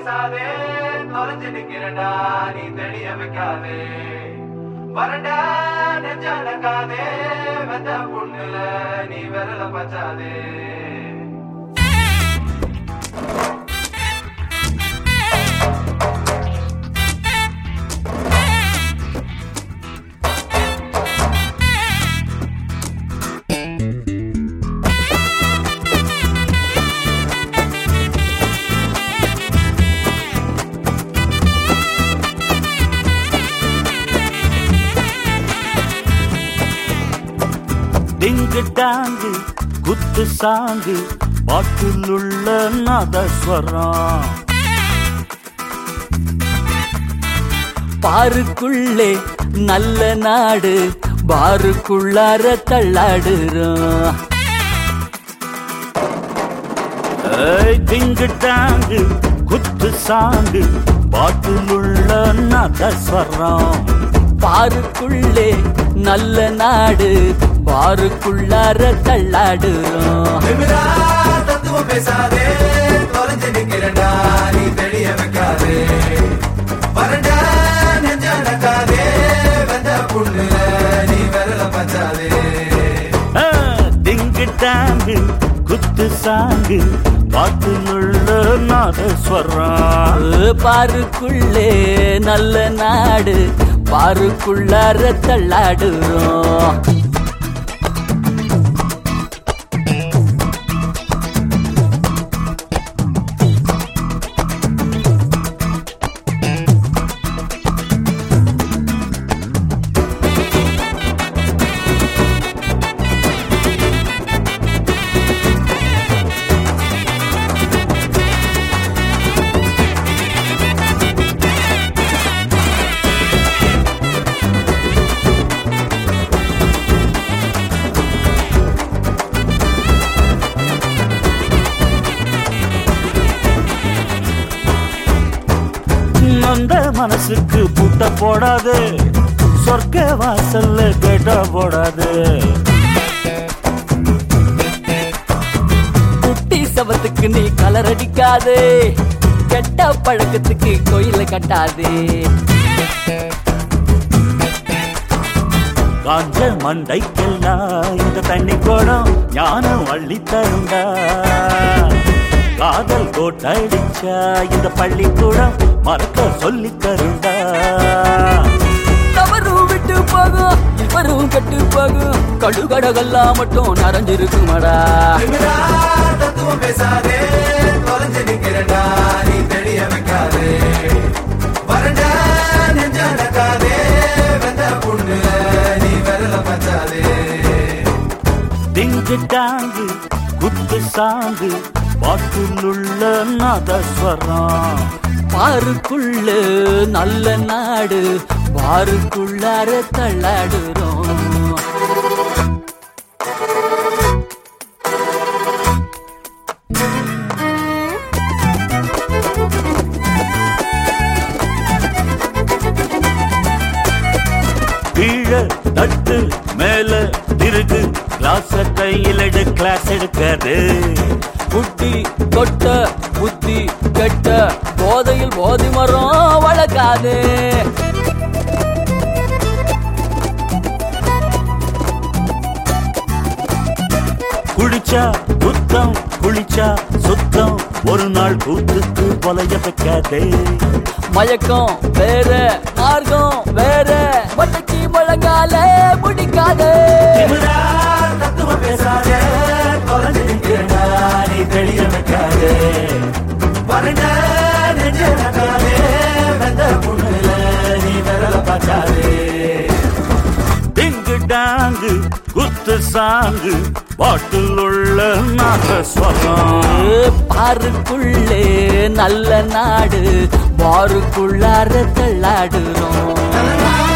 பேசாதே தொலைஞ்சு நிக்கிறடா நீ தெரிய வைக்காதே வரண்டா நெஞ்சடக்காதே வெந்த புண்ணுல நீ விரல பச்சாதே டிங்கு டாங்கு குத்து சாங்கு பாட்டிலுள்ள நாதஸ்வரம் பாருக்குள்ளே நல்ல நாடு பாருக்குள்ளார தள்ளாடுறோம் ஏய், டிங்கு டாங்கு குத்து சாங்கு பாட்டிலுள்ள நாதஸ்வரம் பாருக்குள்ளே நல்ல நாடு பாருக்குள்ளார தள்ளாடுறோம் திமிரா தத்துவம் பேசாதே தொலைஞ்சு நிக்கிறடா நீ தெரிய வைக்காதே வரண்டா நெஞ்சடக்காதே வெந்த புண்ணுல நீ விரல பச்சாதே ஆ, டிங்கு டாங்கு குத்து சாங்கு பாட்டிலுள்ள நாதஸ்வரம் ஏ, பாருக்குள்ளே நல்ல நாடு பாருக்குள்ளார தள்ளாடுறோம் அந்த மனசுக்கு பூட்ட போடாது சொர்க்க வாசல்ல கேட்ட போடாது குட்டி சவத்துக்கு நீ கலர் அடிக்காதே கெட்ட பழக்கத்துக்கு கோயில கட்டாதே காஞ்ச மண்டைக்கெல்லாம் இந்த தண்ணி கோடம் ஞானம் அள்ளி தருண்டா காதல் கோட்டடிச்சா இந்த பள்ளிக்கூடம் மறக்க சொல்லி தருண்டா தவறும் விட்டு போகும் இவரும் கெட்டு போகும் கடுகடகெல்லாம் மட்டும் நரைஞ்சிருக்குமடா திமிரா தத்துவம் பேசாதே தொலைஞ்சு நிக்கிறடா நீ தெரிய வைக்காதே வரண்டா நெஞ்சடக்காதே வெந்த புண்ணுல நீ விரல பச்சாதே திங்கு டாங்கு குத்து சாங்கு பாட்டிலுள்ள நாதஸ்வரம் பாருக்குள்ள நல்ல நாடு பாருக்குள்ளார தள்ளாடுறோம் கீழ தட்டு மேல திருகு கிளாஸ் கையில் எடு கிளாஸ் எடுக்காது புட்டி கொட்ட புத்தி கெட்ட போதையில் போதி மரம் வளர்க்காதே குளிச்சா குத்தம் குளிச்சா சுத்தம் ஒரு நாள் கூத்துக்கு கொலைய வைக்காதே மயக்கம் வேற மார்க்கம் வேற மட்டைக்கு முழங்கால முடிக்காதே திமிரா தத்துவம் பேசாதே தொலைஞ்சு நிக்கிறடா நீ தெளிய வைக்காதே வரண்டா நெஞ்ச நகாதே வெந்த புண்ணுல நீ விரல பார்க்காதே டிங்கு டாங்கு குத்து சாங்கு பாட்டில் உள்ள நாகஸ்வரம் பாருக்குள்ளே நல்ல நாடு பாருக்குள்ளார தள்ளாடுறோம்